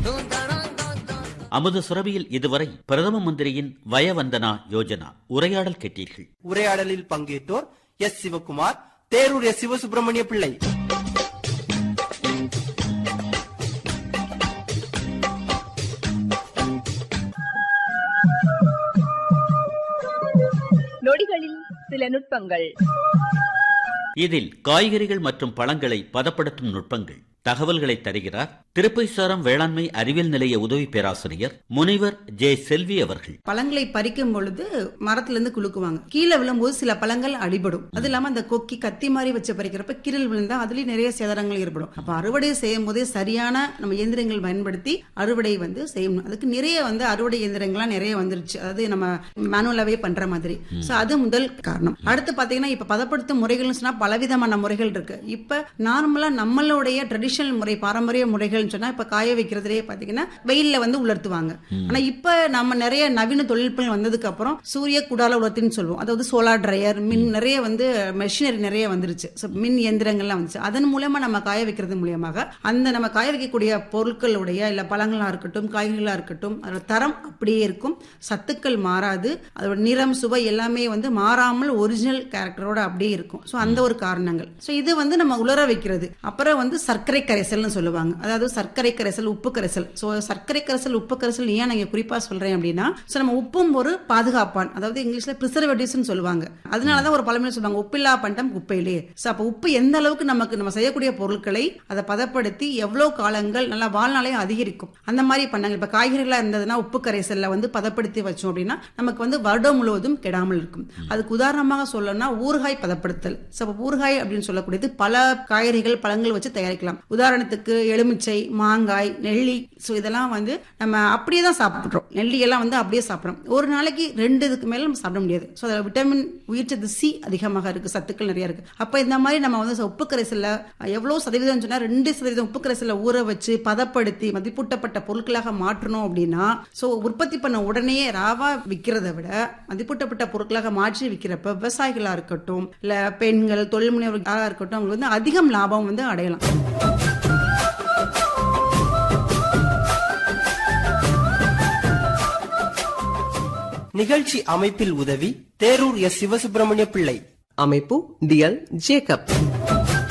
அமுத சுரபியில் இதுவரை பிரதம மந்திரியின் வயவந்தனா யோஜனா உரையாடல் கேட்டீர்கள் உரையாடலில் பங்கேற்றோர் எஸ் சிவகுமார் தேரூர் எஸ் சிவசுப்பிரமணிய பிள்ளை நொடிகளில் சில நுட்பங்கள் இதில் காய்கறிகள் மற்றும் பழங்களை பதப்படுத்தும் நுட்பங்கள் தகவல்களை தருகிறார் திருப்பைசாரம் வேளாண்மை அறிவியல் நிலைய உதவி பேராசிரியர் முனைவர் ஜே செல்வி அவர்கள் பழங்களை பறிக்கும் பொழுது மரத்துல இருந்து குலுக்குவாங்க கீழே விழும்போது சில பழங்கள் அடிபடும் அது இல்லாம அந்த கொக்கி கத்தி மாதிரி வச்சு பறிக்கிறப்ப கீரல் விழுந்தா அதுலயும் நிறைய சேதாரங்கள் ஏற்படும் அப்ப அறுவடை செய்யும் போதே சரியான நம்ம இயந்திரங்கள் பயன்படுத்தி அறுவடை வந்து செய்யணும் அதுக்கு நிறைய வந்து அறுவடை இயந்திரங்கள்லாம் நிறைய வந்துருச்சு அதாவது நம்ம மேனுவலாவே பண்ற மாதிரி சோ அது முதல் காரணம் அடுத்து பாத்தீங்கன்னா இப்ப பதப்படுத்தும் முறைகள்னு சொன்னா பலவிதமான முறைகள் இருக்கு இப்ப நார்மலா நம்மளுடைய ட்ரெடிஷனல் முறை பாரம்பரிய முறைகள்னு சொன்னா இப்ப காய வைக்கிறதுலயே பாத்தீங்கன்னா வெயில்ல வந்து உலர்த்துவாங்க ஆனா இப்ப நம்ம நிறைய நவீன தொழில்நுட்பங்கள் வந்ததுக்கு அப்புறம் சூரிய குடால உலர்த்தின்னு சொல்லுவோம் அதாவது சோலார் ட்ரையர் மின் நிறைய வந்து மெஷினரி நிறைய வந்துருச்சு So, மின் இயந்திரங்கள்லாம் வந்துச்சு அதன் மூலமா நம்ம காய வைக்கிறது மூலியமாக அந்த நம்ம காய வைக்கக்கூடிய பொருட்களுடைய இல்ல பழங்களா இருக்கட்டும் காய்கறிகளா இருக்கட்டும் அதோட தரம் அப்படியே இருக்கும் சத்துக்கள் மாறாது அதோட நிறம் சுவை எல்லாமே வந்து மாறாமல் ஒரிஜினல் கேரக்டரோட அப்படியே இருக்கும் ஸோ அந்த ஒரு காரணங்கள் ஸோ இது வந்து நம்ம உலர வைக்கிறது அப்புறம் வந்து சர்க்கரை கரைசல்னு சொல்லுவாங்க அதாவது சர்க்கரை கரைசல் உப்பு கரைசல் ஸோ சர்க்கரை கரைசல் உப்பு கரைசல் ஏன் நான் குறிப்பா சொல்றேன் அப்படின்னா ஸோ நம்ம உப்பும் ஒரு பாதுகாப்பான் அதாவது இங்கிலீஷ்ல ப்ரிசர்வேட்டிவ்ஸ்னு சொல்லுவாங்க அதனால தான் ஒரு பழமொழி சொல்லுவாங்க உப்பில்லா பண்டம் குப்பையிலே ஸோ அப்போ உப்பு எந்த அளவுக்கு நமக்கு நம்ம செய்யக்கூடிய பொருட்களை அதை பதப்படுத்தி எவ்வளவு காலங்கள் நல்லா வாழ்நாளையும் அதிகரிக்கும் அந்த மாதிரி பண்ணாங்க இப்ப காய்கறிகளா இருந்ததுன்னா உப்பு கரைசல்ல வந்து பதப்படுத்தி வச்சோம் அப்படின்னா நமக்கு வந்து வருடம் முழுவதும் கெடாமல் இருக்கும் அதுக்கு உதாரணமாக சொல்லணும்னா ஊறுகாய் பதப்படுத்தல் ஸோ அப்போ ஊறுகாய் அப்படின்னு சொல்லக்கூடியது பல காய்கறிகள் பழங்கள் வச்சு தயாரிக்கலாம் உதாரணத்துக்கு எலுமிச்சை மாங்காய் நெல்லி ஸோ இதெல்லாம் வந்து நம்ம அப்படியே தான் சாப்பிட்றோம் நெல்லி எல்லாம் வந்து அப்படியே சாப்பிட்றோம் ஒரு நாளைக்கு ரெண்டு இதுக்கு மேல நம்ம சாப்பிட முடியாது ஸோ அதில் விட்டமின் உயிர்ச்சத்து சி அதிகமாக இருக்கு சத்துக்கள் நிறைய இருக்கு அப்ப இந்த மாதிரி நம்ம வந்து உப்பு கரைசல்ல எவ்வளவு சதவீதம் சொன்னா ரெண்டு சதவீதம் உப்பு கரைசல்ல ஊற வச்சு பதப்படுத்தி மதிப்பூட்டப்பட்ட பொருட்களாக மாற்றணும் அப்படின்னா ஸோ உற்பத்தி பண்ண உடனே ராவா விற்கிறத விட மதிப்பூட்டப்பட்ட பொருட்களாக மாற்றி விற்கிறப்ப விவசாயிகளா இருக்கட்டும் இல்ல பெண்கள் தொழில் முனைவர்களாக இருக்கட்டும் அவங்களுக்கு வந்து அதிகம் லாபம் வந்து அடையலாம் நிகழ்ச்சி அமைப்பில் உதவி தேரூர் எஸ் சிவசுப்பிரமணிய பிள்ளை அமைப்பு டிஎல் ஜேக்கப்